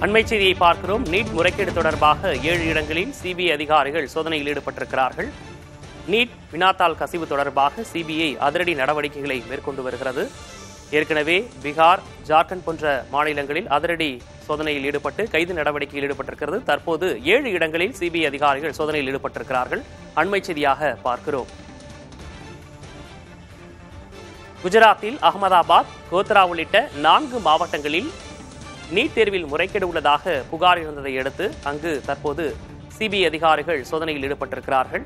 அண்மை செய்தியை பார்க்கிறோம் நீட் முறைகேடு தொடர்பாக ஏழு இடங்களில் சிபிஐ அதிகாரிகள் சோதனையில் ஈடுபட்டிருக்கிறார்கள் நீட் வினாத்தாள் கசிவு தொடர்பாக சிபிஐ அதிரடி நடவடிக்கைகளை மேற்கொண்டு வருகிறது ஏற்கனவே பீகார் ஜார்க்கண்ட் போன்ற மாநிலங்களில் அதிரடி சோதனையில் ஈடுபட்டு கைது நடவடிக்கையில் ஈடுபட்டிருக்கிறது தற்போது ஏழு இடங்களில் சிபிஐ அதிகாரிகள் சோதனையில் ஈடுபட்டிருக்கிறார்கள் அண்மை செய்தியாக பார்க்கிறோம் குஜராத்தில் அகமதாபாத் கோத்ரா உள்ளிட்ட நான்கு மாவட்டங்களில் நீட் தேர்வில் முறைகேடு உள்ளதாக புகார் இருந்ததை அடுத்து அங்கு தற்போது சிபிஐ அதிகாரிகள் சோதனையில் ஈடுபட்டிருக்கிறார்கள்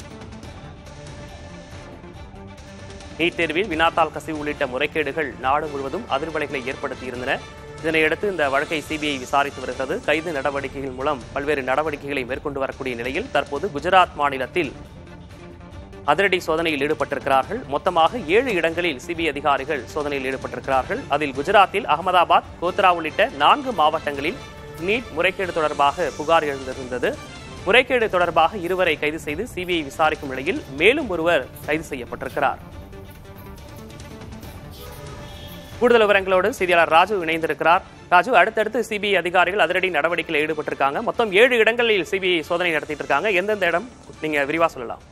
நீட் தேர்வில் வினாத்தாள் கசிவு உள்ளிட்ட முறைகேடுகள் நாடு முழுவதும் அதிர்வலைகளை ஏற்படுத்தியிருந்தன இதனையடுத்து இந்த வழக்கை சிபிஐ விசாரித்து வருகிறது கைது நடவடிக்கைகள் மூலம் பல்வேறு நடவடிக்கைகளை மேற்கொண்டு வரக்கூடிய நிலையில் தற்போது குஜராத் மாநிலத்தில் அதிரடி சோதனையில் ஈடுபட்டிருக்கிறார்கள் மொத்தமாக ஏழு இடங்களில் சிபிஐ அதிகாரிகள் சோதனையில் ஈடுபட்டிருக்கிறார்கள் அதில் குஜராத்தில் அகமதாபாத் கோத்ரா உள்ளிட்ட நான்கு மாவட்டங்களில் நீட் முறைகேடு தொடர்பாக புகார் எழுந்திருந்தது முறைகேடு தொடர்பாக இருவரை கைது செய்து சிபிஐ விசாரிக்கும் நிலையில் மேலும் ஒருவர் கைது செய்யப்பட்டிருக்கிறார் கூடுதல் விவரங்களோடு செய்தியாளர் ராஜு இணைந்திருக்கிறார் ராஜு அடுத்தடுத்து சிபிஐ அதிகாரிகள் அதிரடி நடவடிக்கையில் ஈடுபட்டிருக்காங்க மொத்தம் ஏழு இடங்களில் சிபிஐ சோதனை நடத்திட்டு இருக்காங்க எந்தெந்த இடம் நீங்க விரிவா சொல்லலாம்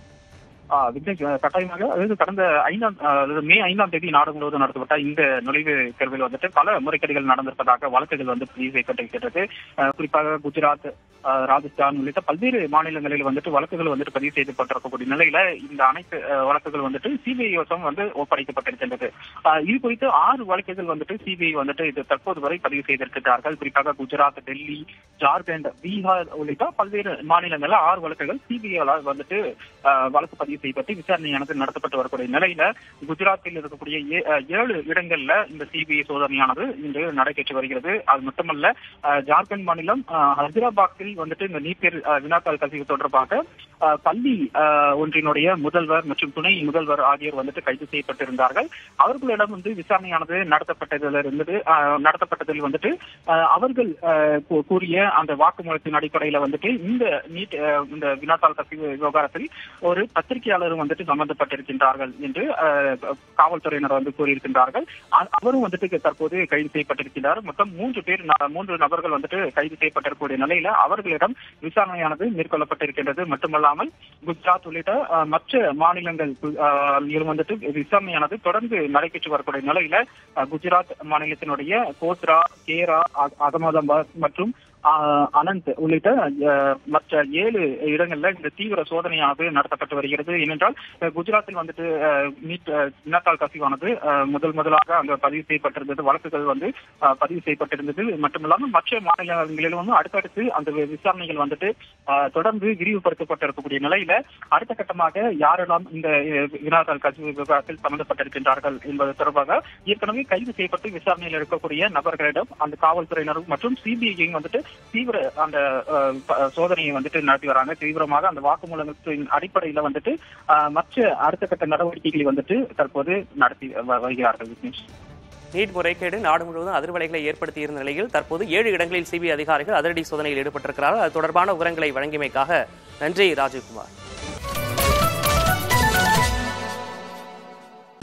ஆஹ் விக்னேஷ் அஹ் கட்டாயமாக அதாவது கடந்த ஐந்தாம் அஹ் அதாவது மே ஐந்தாம் தேதி நாடு முழுவதும் நடத்தப்பட்ட இந்த நுழைவு தேர்வில் வந்துட்டு பல முறைகேடுகள் நடந்திருப்பதாக வழக்குகள் வந்து பதிவு செய்யப்பட்டிருக்கிறது அஹ் குறிப்பாக குஜராத் அஹ் ராஜஸ்தான் உள்ளிட்ட பல்வேறு மாநிலங்களில் வந்துட்டு வழக்குகள் வந்துட்டு பதிவு செய்யப்பட்டிருக்கக்கூடிய நிலையில இந்த அனைத்து அஹ், வழக்குகள் வந்துட்டு சிபிஐ வசம் வந்து ஒப்படைக்கப்பட்டிருக்கின்றது அஹ், இது குறித்து ஆறு வழக்குகள் வந்துட்டு சிபிஐ வந்துட்டு இது தற்போது வரை பதிவு செய்திருக்கிறார்கள் குறிப்பாக குஜராத் டெல்லி ஜார்க்கண்ட் பீகார் உள்ளிட்ட பல்வேறு மாநிலங்கள்ல ஆறு வழக்குகள் சிபிஐ வந்துட்டு அஹ், வழக்கு பதிவு செய்யப்பட்டு விசாரணையானது நடத்தப்பட்டு வரக்கூடிய நிலையில குஜராத்தில் இருக்கக்கூடிய ஏ- அஹ், ஏழு இடங்கள்ல இந்த சிபிஐ சோதனையானது இன்று நடைபெற்று வருகிறது அது மட்டுமல்ல அஹ், ஜார்க்கண்ட் மாநிலம் அஹ், ஹைதராபாத்தில் வந்துட்டு இந்த நீட் தேர்வு அஹ், வினாத்தாள் கசிவு தொடர்பாக அஹ், பள்ளி அஹ், ஒன்றினுடைய முதல்வர் மற்றும் துணை முதல்வர் ஆகியோர் வந்துட்டு கைது செய்யப்பட்டிருந்தார்கள் அவர்களிடம் வந்து விசாரணையானது நடத்தப்பட்டதில் இருந்தது அஹ், நடத்தப்பட்டதில் வந்துட்டு அஹ், அவர்கள் அஹ், கூ- கூறிய அந்த வாக்குமூலத்தின் அடிப்படையில வந்துட்டு இந்த நீட் அஹ், இந்த வினாத்தாள் கசிவு விவகாரத்தில் ஒரு பத்திரிகையாளரும் வந்துட்டு சம்பந்தப்பட்டிருக்கின்றார்கள் என்று அஹ், காவல்துறையினர் வந்து கூறியிருக்கின்றார்கள் அ- அவரும் வந்துட்டு தற்போது கைது செய்யப்பட்டிருக்கிறார் மொத்தம் மூன்று பேர் ந- மூன்று நபர்கள் வந்துட்டு கைது செய்யப்பட்டிருக்கக்கூடிய நிலையில அவர்களிடம் விசாரணையானது மேற்கொள்ளப்பட்டிருக்கின்றது மட்டுமல்லாமல் குஜராத் உள்ளிட்ட அஹ், மற்ற மாநிலங்கள் கு- அஹ், இதில் வந்துட்டு விசாரணையானது தொடர்ந்து நடைபெற்று வரக்கூடிய நிலையில அஹ், குஜராத் மாநிலத்தினுடைய கோத்ரா கேரா அ- அகமதாபாத் மற்றும் ஆஹ், அனந்த் உள்ளிட்ட அஹ், மற்ற ஏழு இடங்கள்ல இந்த தீவிர சோதனையானது நடத்தப்பட்டு வருகிறது ஏனென்றால் அஹ், குஜராத்தில் வந்துட்டு அஹ், நீட் அஹ், வினாத்தாள் கசிவானது அஹ், முதல் முதலாக அங்க பதிவு செய்யப்பட்டிருந்தது வழக்குகள் வந்து அஹ், பதிவு செய்யப்பட்டிருந்தது மட்டுமில்லாமல் மற்ற மாநிலங்களிலும் வந்து அடுத்தடுத்து அந்த வி- விசாரணைகள் வந்துட்டு அஹ், தொடர்ந்து விரிவுபடுத்தப்பட்டிருக்கக்கூடிய நிலையில அடுத்த கட்டமாக யாரெல்லாம் இந்த அஹ், வினாத்தாள் கசிவு விவகாரத்தில் சம்பந்தப்பட்டிருக்கின்றார்கள் என்பது தொடர்பாக ஏற்கனவே கைது செய்யப்பட்டு விசாரணையில் இருக்கக்கூடிய நபர்களிடம் அந்த காவல்துறையினரும் மற்றும் சிபிஐயும் வந்துட்டு தீவிர அந்த அஹ், ப- சோதனையை வந்துட்டு நடத்தி வராங்க தீவிரமாக அந்த வாக்குமூலத்தின் அடிப்படையில வந்துட்டு அஹ், மற்ற அடுத்த கட்ட நடவடிக்கைகளை வந்துட்டு தற்போது நடத்தி வ- வருகிறார்கள் விக்னேஷ் நீட் முறைகேடு நாடு முழுவதும் அதிர்வலைகளை ஏற்படுத்தியிருந்த நிலையில் தற்போது ஏழு இடங்களில் சிபிஐ அதிகாரிகள் அதிரடி சோதனையில் ஈடுபட்டிருக்கிறார்கள் அது தொடர்பான விவரங்களை வழங்கியமைக்காக நன்றி ராஜீவ்குமார்